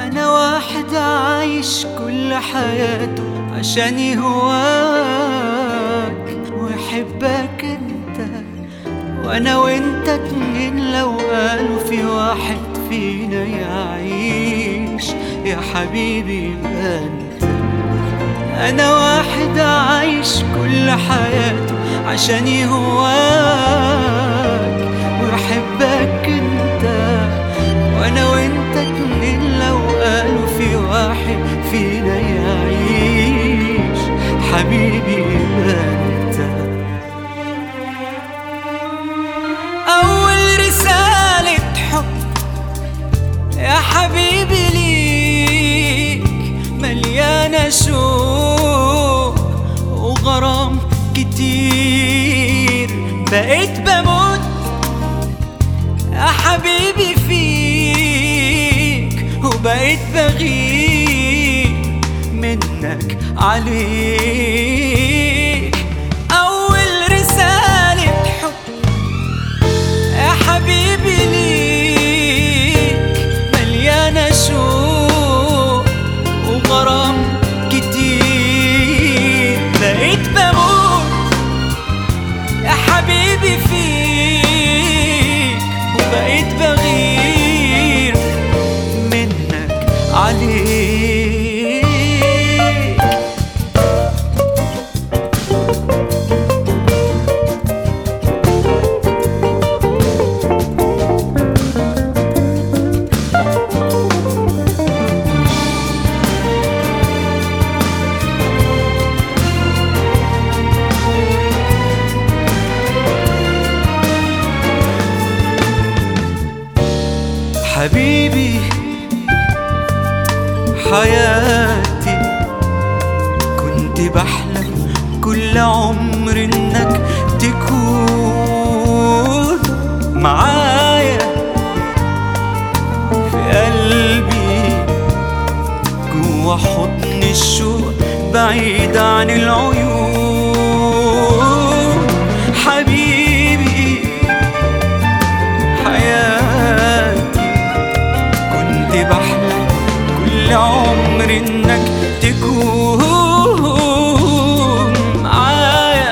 أنا واحد عايش كل حياته عشان يهواك ويحبك انت وأنا وانت اتنين لو قالوا في واحد فينا يعيش يا حبيبي يبقى انت أنا واحد عايش كل حياته عشان يهواك ويحبك انت وانا وانت اتنين لو قالوا في واحد فينا يعيش حبيبي يبقى انت اول رسالة حب يا حبيبي ليك مليانة شوق وغرام كتير بقيت بموت يا حبيبي فيك وبقيت بغير منك عليك أول رسالة حب يا حبيبي ليك مليانة شوق وغرام كتير بقيت بموت يا حبيبي فيك وبقيت بغير منك عليك حبيبي حياتي كنت بحلم كل عمر انك تكون معايا في قلبي جوا حضن الشوق بعيد عن العيون حبيبي حياتي كنت بحلم كل عمر انك تكون معايا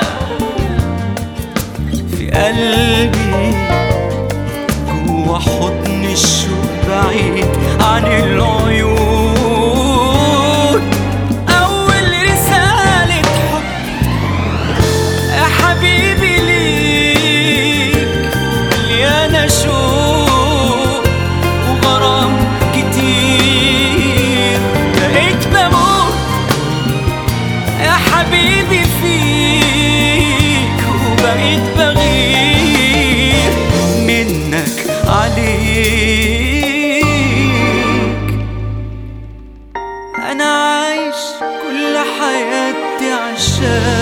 في قلبي جوا حضن الشوق بعيد عن العيون أول رسالة حب يا حبيبي ليك مليانة شوق وغرام كتير بقيت بموت يا حبيبي فيك وبقيت بغير منك عليك أنا عايش كل حياتي عشان